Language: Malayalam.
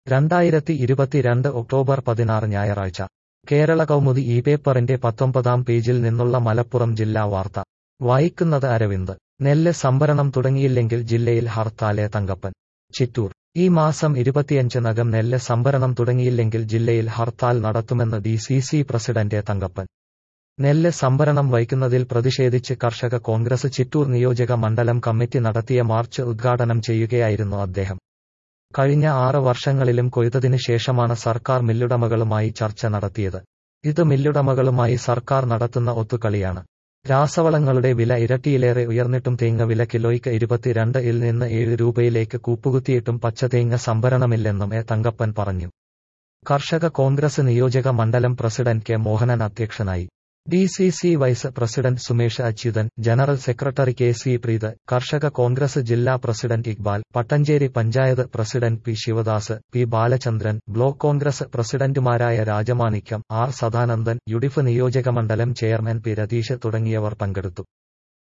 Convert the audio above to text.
രണ്ടായിരത്തി ഇരുപത്തിരണ്ട് ഒക്ടോബർ പതിനാറ് ഞായറാഴ്ച കേരള കൗമുദി ഈ പേപ്പറിന്റെ പത്തൊമ്പതാം പേജിൽ നിന്നുള്ള മലപ്പുറം ജില്ലാ വാർത്ത വായിക്കുന്നത് അരവിന്ദ് നെല്ല് സംഭരണം തുടങ്ങിയില്ലെങ്കിൽ ജില്ലയിൽ ഹർത്താലെ തങ്കപ്പൻ ചിറ്റൂർ ഈ മാസം ഇരുപത്തിയഞ്ചിനകം നെല്ല് സംഭരണം തുടങ്ങിയില്ലെങ്കിൽ ജില്ലയിൽ ഹർത്താൽ നടത്തുമെന്ന് D C C president Thankappan നെല്ല് സംഭരണം വൈക്കുന്നതിൽ പ്രതിഷേധിച്ച് കർഷക കോൺഗ്രസ് ചിറ്റൂർ നിയോജക മണ്ഡലം കമ്മിറ്റി നടത്തിയ മാർച്ച് ഉദ്ഘാടനം ചെയ്യുകയായിരുന്നു അദ്ദേഹം കഴിഞ്ഞ ആറ് വർഷങ്ങളിലും കൊയ്തതിനു ശേഷമാണ് സർക്കാർ മില്ലുടമകളുമായി ചർച്ച നടത്തിയത് ഇത് മില്ലുടമകളുമായി സർക്കാർ നടത്തുന്ന ഒത്തുകളിയാണ് രാസവളങ്ങളുടെ വില ഇരട്ടിയിലേറെ ഉയർന്നിട്ടും തേങ്ങ വില കിലോയ്ക്ക് ഇരുപത്തിരണ്ട് ഇൽ നിന്ന് ഏഴ് രൂപയിലേക്ക് കൂപ്പുകുത്തിയിട്ടും പച്ചതേങ്ങ സംഭരണമില്ലെന്നും എ തങ്കപ്പൻ പറഞ്ഞു കർഷക കോൺഗ്രസ് നിയോജക മണ്ഡലം പ്രസിഡന്റ് കെ മോഹനൻ അധ്യക്ഷനായി D C C vice president Sumesh Achuthan general secretary K C Preeth കർഷക കോൺഗ്രസ് ജില്ലാ president Iqbal Pattancheri panchayat president P Sivadas P Balachandran block Congress പ്രസിഡന്റുമാരായ രാജമാണിക്യം ആർ സദാനന്ദൻ യുഡിഫ് നിയോജക മണ്ഡലം ചെയർമാൻ പി രതീഷ് തുടങ്ങിയവർ പങ്കെടുത്തു